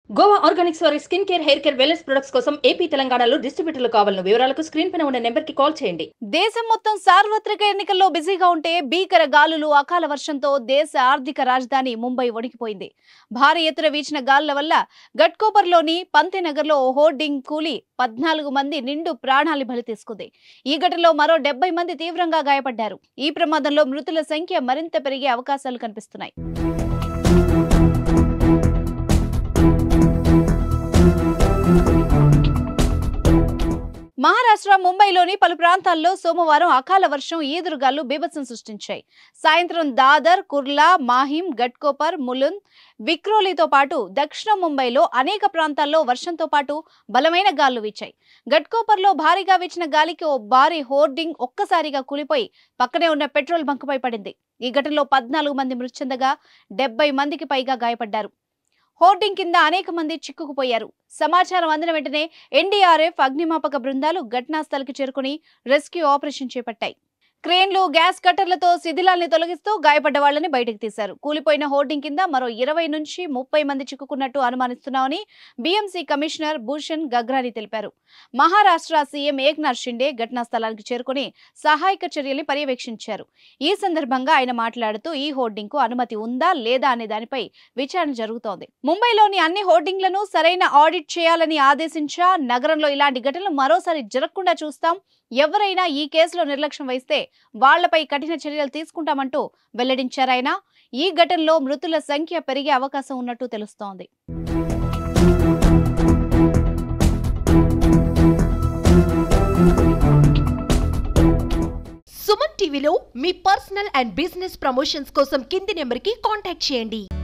Goa organics వారి skin care hair care wellness products కోసం AP తెలంగాణలో డిస్ట్రిబ్యూటర్లు కావాలను వివరాలకు స్క్రీన్ పైన ఉన్న నెంబర్ కి కాల్ చేయండి దేశం మొత్తం సార్వత్రిక ఎన్నికల్లో బిజీగా ఉంటే భీకర గాలులు అకాల వర్షంతో దేశ ఆర్థిక రాజధాని ముంబై వణికిపోయింది భారీ ఎత్తున వీచిన గాలుల వల్ల గట్కోపర్లోని పంతేనగర్లో ఓ హోర్డింగ్ కూలి పద్నాలుగు మంది నిండు ప్రాణాలు బలి తీసుకుంది ఈ ఘటనలో మరో డెబ్బై మంది తీవ్రంగా గాయపడ్డారు ఈ ప్రమాదంలో మృతుల సంఖ్య మరింత పెరిగే అవకాశాలు కనిపిస్తున్నాయి మహారాష్ట్ర ముంబైలోని పలు ప్రాంతాల్లో సోమవారం అకాల వర్షం ఈదురుగాలు బీభత్సం సృష్టించాయి సాయంత్రం దాదర్ కుర్లా మాహిం గట్కోపర్ ములుంద్ విక్రోలీతో పాటు దక్షిణ ముంబైలో అనేక ప్రాంతాల్లో వర్షంతో పాటు బలమైన గాలులు వీచాయి గట్కోపర్లో భారీగా వీచిన గాలికి ఓ భారీ హోర్డింగ్ ఒక్కసారిగా కూలిపోయి పక్కనే ఉన్న పెట్రోల్ బంకుపై పడింది ఈ ఘటనలో పద్నాలుగు మంది మృతి చెందగా డెబ్బై మందికి పైగా గాయపడ్డారు హోర్డింగ్ కింద అనేక మంది చిక్కుకుపోయారు సమాచారం అందిన వెంటనే ఎన్డీఆర్ఎఫ్ అగ్నిమాపక బృందాలు ఘటనా స్థలికి చేరుకుని రెస్క్యూ ఆపరేషన్ చేపట్టాయి క్రేన్లు గ్యాస్ కట్టర్లతో శిథిలాల్ని తొలగిస్తూ గాయపడ్డ వాళ్ళని బయటకు తీశారు కూలిపోయిన హోర్డింగ్ కింద మరో ఇరవై నుంచి ముప్పై మంది చిక్కుకున్నట్టు అనుమానిస్తున్నామని బీఎంసీ కమిషనర్ భూషణ్ గగ్రాని తెలిపారు మహారాష్ట్ర సీఎం ఏక్నాథ్ షిండే ఘటనా స్థలానికి చేరుకుని సహాయక చర్యల్ని పర్యవేక్షించారు ఈ సందర్భంగా ఆయన మాట్లాడుతూ ఈ హోర్డింగ్ కు అనుమతి ఉందా లేదా అనే దానిపై విచారణ జరుగుతోంది ముంబైలోని అన్ని హోర్డింగ్లను సరైన ఆడిట్ చేయాలని ఆదేశించా నగరంలో ఇలాంటి ఘటనలు మరోసారి జరగకుండా చూస్తాం ఎవరైనా ఈ కేసులో నిర్లక్ష్యం వహిస్తే వాళ్లపై కఠిన చర్యలు తీసుకుంటామంటూ వెల్లడించారాయన ఈ ఘటనలో మృతుల సంఖ్య పెరిగే అవకాశం ఉన్నట్టు తెలుస్తోంది సుమన్ టీవీలో మీ పర్సనల్ అండ్ బిజినెస్ ప్రమోషన్స్ కోసం కింది నెంబర్కి కాంటాక్ట్ చేయండి